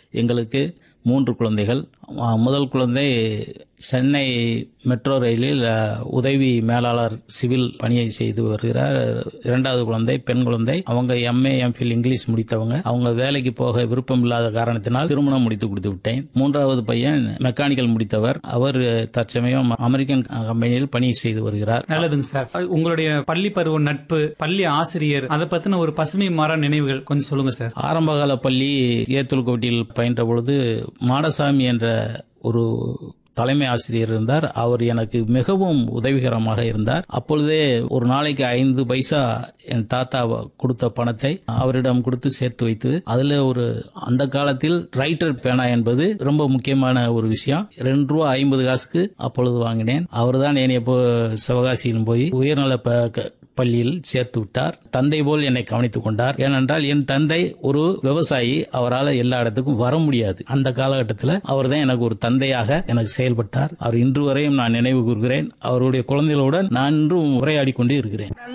எங்களுக்கு மூன்று குழந்தைகள் அ, முதல் குழந்தை சென்னை மெட்ரோ ரயிலில் அ, உதவி மேலாளர் சிவில் பணியை செய்து வருகிறார் இரண்டாவது குழந்தை பெண் குழந்தை அவங்க எம்ஏ எம்ஃபில் இங்கிலீஷ் முடித்தவங்க அவங்க வேலைக்கு போக விருப்பம் இல்லாத காரணத்தினால் திருமணம் முடித்து கொடுத்து விட்டேன் மூன்றாவது பையன் மெக்கானிக்கல் முடித்தவர் அவர் தற்சமயம் அமெரிக்கன் கம்பெனியில் பணி செய்து வருகிறார் நல்லதுங்க சார் உங்களுடைய பள்ளி பருவ நட்பு பள்ளி ஆசிரியர் அதை பத்தின ஒரு பசுமை மாறா நினைவுகள் கொஞ்சம் சொல்லுங்க சார் ஆரம்பகால பள்ளி ஏத்துல்கோட்டில் பயின்ற பொழுது மாடசாமி என்ற ஒரு தலைமை ஆசிரியர் இருந்தார் அவர் எனக்கு மிகவும் உதவிகரமாக இருந்தார் அப்பொழுதே ஒரு நாளைக்கு ஐந்து பைசா என் தாத்தா கொடுத்த பணத்தை அவரிடம் கொடுத்து சேர்த்து வைத்து அதுல ஒரு அந்த காலத்தில் ரைட்டர் பேனா என்பது ரொம்ப முக்கியமான ஒரு விஷயம் ரெண்டு ரூபா ஐம்பது காசுக்கு அப்பொழுது வாங்கினேன் அவர்தான் என்னை இப்போ சிவகாசியில் போய் உயர்நல ப- க- பள்ளியில் சேர்த்து விட்டார் தந்தை போல் என்னை கவனித்துக் கொண்டார் ஏனென்றால் என் தந்தை ஒரு விவசாயி அவரால் எல்லா இடத்துக்கும் வர முடியாது அந்த காலகட்டத்தில் அவர் தான் எனக்கு ஒரு தந்தையாக எனக்கு செயல்பட்டார் அவர் இன்று வரையும் நான் நினைவு கூறுகிறேன் அவருடைய குழந்தைகளுடன் நான் இன்றும் உரையாடி கொண்டு இருக்கிறேன்